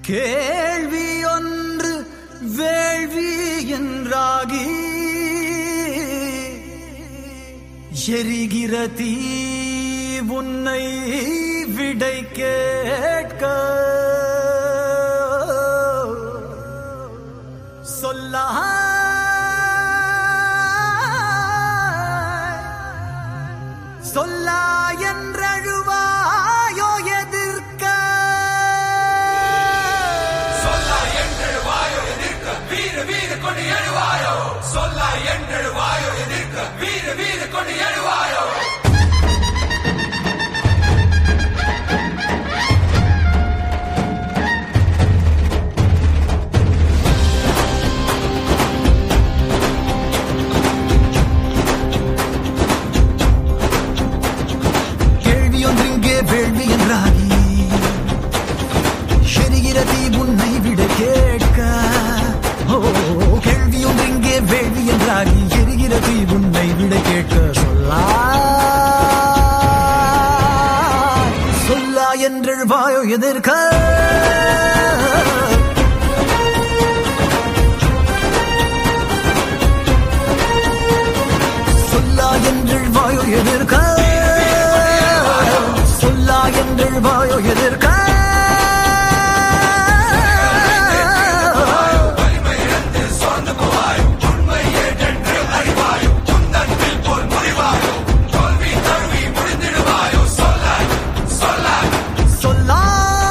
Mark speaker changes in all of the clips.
Speaker 1: கேள்வி ஒன்று வேள்வி என்றாகி எரிகிற தீ உன்னை விடை கேட்க சொல்ல சொல்லா என்றழுவாயோ எதிர்க்க
Speaker 2: சொல்லா என்றெழுவாயோ எதிர்க்க வீர வீர கொண்டு எழுவாயோ சொல்லா என்றெழுவாயோ எதிர்க்க வீர வீர கொண்டு எழுவாயோ
Speaker 1: கேள்வி ஒன்றிங்கே வேள்வி என்றாகி எரிகிற தீ உன்னை விட கேட்க ஓ கேள்வி ஒன்றிங்கே வேள்வி என்றாகி எரிகிற தீ உன்னை விட கேட்க சொல்லா சொல்லா என்றெழுவாயோ எதிர்க்க சொல்லா என்றெழுவாயோ எதிர்க்க சொல்லா என்றெழுவாயோ எதிர்க்க
Speaker 2: வலிமை இழந்து சோர்ந்து போவாயோ உண்மை ஏற்றென்று அறிவாயோ உந்தன்பில் போல் முறிவாயோ தோல்வி தழுவி முடிந்திடுவாயோ சொல்லாய் சொல்லாய்
Speaker 1: சொல்லா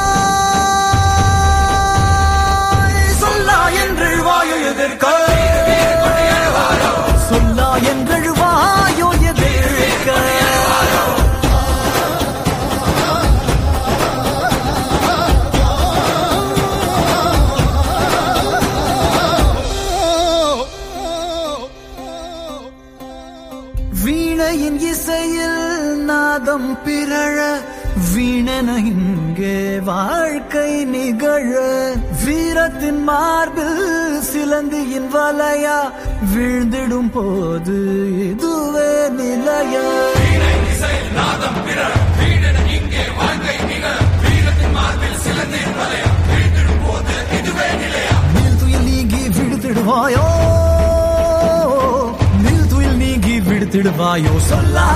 Speaker 1: சொல்லா என்றெழுவாயோ எதிர்க்க சொல்லா என்றெழுவாயோ எதிர்க்க வீணையின் இசையில் நாதம் பிறழ வீணன இங்கே வாழ்க்கை நிகழ வீரத்தின் மார்பில் சிலந்தியின் வலையா வீழ்ந்திடும் போது இதுவே நிலையா
Speaker 2: வீணை இசை நாதம் பிறர் வீடன இங்கே வாழ்க்கை நிகழ வீரத்தின் மார்பில் சிலந்தின் வலையா வீழ்ந்திடும் போது இதுவே நிலையா
Speaker 1: நீல் துயில் நீங்கி விடுத்திடுவாயோ நீல் துயில் நீங்கி விடுத்திடுவாயோ சொல்லா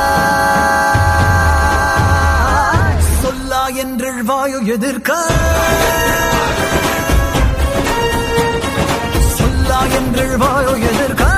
Speaker 1: சொல்லா என்றெழ்வாயோ எதிர்க்க சொல்லா என்றெழ்வாயோ எதிர்க்க